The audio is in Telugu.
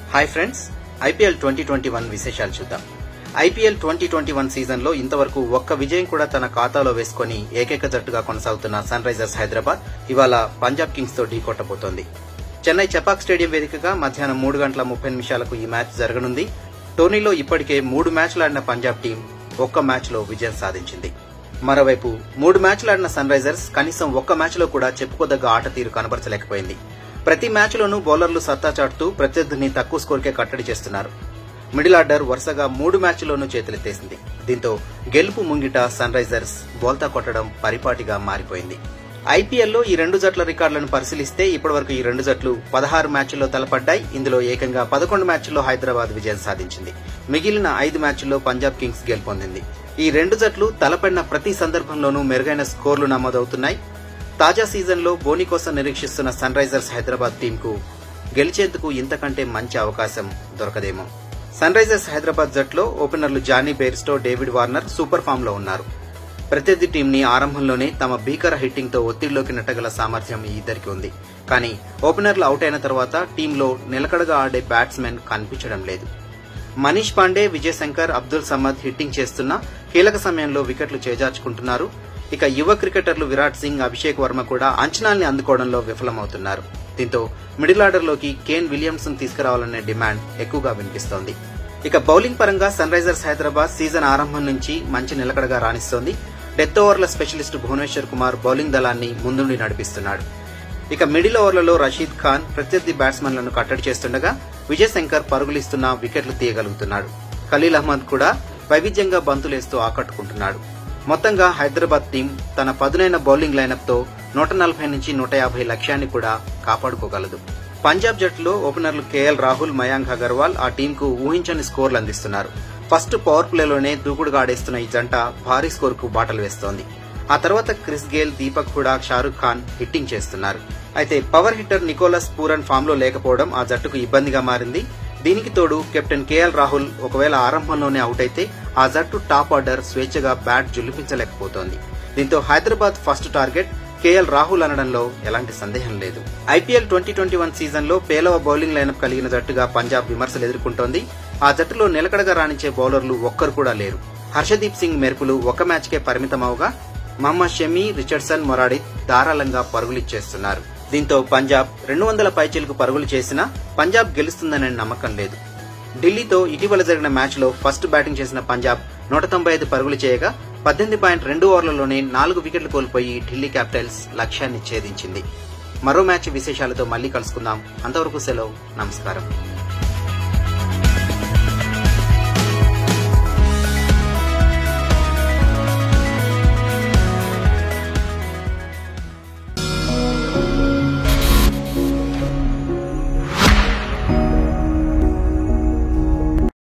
hi friends IPL twenty twenty one విశేషాలు చూద్దాం IPL twenty twenty one season లో ఇంతవరకు ఒక్క విజయం కూడా తన ఖాతాలో వేసుకుని ఏకైక జట్టుగా కొనసాగుతున్న సన్ రైజర్స్ హైదరాబాద్ ఇవాళ పంజాబ్ కింగ్స్ తో ఢీకొట్టబోతోంది చెన్నై చపాక్ స్టేడియం వేదికగా మధ్యాహ్నం మూడు గంటల ముప్పై నిమిషాలకు ఈ మ్యాచ్ జరగనుంది టోర్నీలో ఇప్పటికే మూడు మ్యాచ్లు ఆడిన పంజాబ్ టీం ఒక్క మ్యాచ్ లో విజయం సాధించింది మరోవైపు మూడు మ్యాచ్లు ఆడిన సన్ రైజర్స్ కనీసం ఒక్క మ్యాచ్ లో కూడా చెప్పుకోదగ్గ ఆట తీరు కనబరచలేకపోయింది ప్రతి మ్యాచ్లోనూ బౌలర్లు సత్తా చాటుతూ ప్రత్యర్థిని తక్కువ స్కోర్కే కట్టడి చేస్తున్నారు మిడిల్ ఆర్డర్ వరుసగా మూడు మ్యాచ్ల్లోనూ చేతులెత్తేసింది దీంతో గెలుపు ముంగిట సన్ రైజర్స్ బోల్తా కొట్టడం పరిపాటిగా మారిపోయింది ఐపీఎల్లో ఈ రెండు జట్ల రికార్డులను పరిశీలిస్తే ఇప్పటివరకు ఈ రెండు జట్లు పదహారు మ్యాచ్ల్లో తలపడ్డాయి ఇందులో ఏకంగా పదకొండు మ్యాచ్ల్లో హైదరాబాద్ విజయం సాధించింది మిగిలిన ఐదు మ్యాచ్ల్లో పంజాబ్ కింగ్స్ గెలుపొందింది ఈ రెండు జట్లు తలపడిన ప్రతి సందర్భంలోనూ మెరుగైన స్కోర్లు నమోదవుతున్నాయి తాజా సీజన్లో బోని కోసం నిరీక్షిస్తున్న సన్ రైజర్స్ హైదరాబాద్ టీంకు గెలిచేందుకు ఇంతకంటే మంచి అవకాశం దొరకదేమో సన్ రైజర్స్ హైదరాబాద్ జట్లో ఓపెనర్లు Jonny Bairstow David Warner super form లో ఉన్నారు ప్రత్యర్థి టీంని ఆరంభంలోనే తమ భీకర హిట్టింగ్ తో ఒత్తిడిలోకి నెట్టగల సామర్థ్యం ఈ ఇద్దరికి ఉంది కానీ ఓపెనర్లు అవుట్ అయిన తర్వాత టీంలో నిలకడగా ఆడే బ్యాట్స్మెన్ కనిపించడం లేదు మనీష్ పాండే విజయ్ శంకర్ అబ్దుల్ సమద్ హిట్టింగ్ చేస్తున్న కీలక సమయంలో వికెట్లు చేజార్చుకుంటున్నారు ఇక యువ క్రికెటర్లు విరాట్ సింగ్ అభిషేక్ వర్మ కూడా అంచనాల్ని అందుకోవడంలో విఫలమవుతున్నారు దీంతో మిడిల్ ఆర్డర్లోకి కేన్ విలియమ్సన్ తీసుకురావాలనే డిమాండ్ ఎక్కువగా వినిపిస్తోంది ఇక బౌలింగ్ పరంగా సన్ రైజర్స్ హైదరాబాద్ సీజన్ ఆరంభం నుంచి మంచి నిలకడగా రాణిస్తోంది డెత్ ఓవర్ల స్పెషలిస్ట్ భువనేశ్వర్ కుమార్ బౌలింగ్ దళాన్ని ముందుండి నడిపిస్తున్నాడు ఇక మిడిల్ ఓవర్లలో రషీద్ ఖాన్ ప్రత్యర్థి బ్యాట్స్మెన్లను కట్టడి చేస్తుండగా విజయ్ శంకర్ పరుగులిస్తున్న వికెట్లు తీయగలుగుతున్నాడు ఖలీల్ అహ్మద్ కూడా వైవిధ్యంగా బంతులేస్తూ ఆకట్టుకుంటున్నాడు మొత్తంగా హైదరాబాద్ టీం తన పదునైన బౌలింగ్ లైనప్ తో నూట నలభై నుంచి నూట యాభై లక్ష్యాన్ని కూడా కాపాడుకోగలదు పంజాబ్ జట్టులో ఓపెనర్లు కేఎల్ రాహుల్ మయాంక్ అగర్వాల్ ఆ టీంకు ఊహించని స్కోర్లు అందిస్తున్నారు ఫస్ట్ పవర్ ప్లేలోనే దూకుడుగా ఆడేస్తున్న ఈ జంట భారీ స్కోర్కు బాటలు వేస్తోంది ఆ తర్వాత Chris Gayle Deepak Hooda Shahrukh Khan hitting చేస్తున్నారు అయితే power hitter Nicholas Pooran form లో లేకపోవడం ఆ జట్టుకు ఇబ్బందిగా మారింది దీనికి తోడు కెప్టెన్ కేఎల్ రాహుల్ ఒకవేళ ఆరంభంలోనే అవుట్ అయితే ఆ జట్టు టాప్ ఆర్డర్ స్వేచ్ఛగా బ్యాట్ జులిపించలేకపోతోంది దీంతో Hyderabad first target KL Rahul అనడంలో ఎలాంటి సందేహం లేదు IPL twenty twenty one season లో పేలవ బౌలింగ్ లైనప్ కలిగిన జట్టుగా పంజాబ్ విమర్శలు ఎదుర్కొంటోంది ఆ జట్టులో నిలకడగా రాణించే బౌలర్లు ఒక్కరు కూడా లేరు హర్షదీప్ సింగ్ మెరుపులు ఒక మ్యాచ్కే పరిమితమవగా మహమ్మద్ షమీ రిచర్డ్సన్ మొరాడి ధారాళంగా పరుగులిచ్చేస్తున్నారు దీంతో పంజాబ్ రెండు వందల పైచీలకు పరుగులు చేసినా పంజాబ్ గెలుస్తుందనే నమ్మకం లేదు ఢిల్లీతో ఇటీవల జరిగిన మ్యాచ్లో ఫస్ట్ బ్యాటింగ్ చేసిన పంజాబ్ నూట తొంభై ఐదు పరుగులు చేయగా పద్దెనిమిది పాయింట్ రెండు ఓవర్లలోనే నాలుగు వికెట్లు కోల్పోయి ఢిల్లీ క్యాపిటల్స్ లక్ష్యాన్ని ఛేదించింది మరో మ్యాచ్ విశేషాలతో మళ్ళీ కలుసుకుందాం అంతవరకు సెలవు నమస్కారం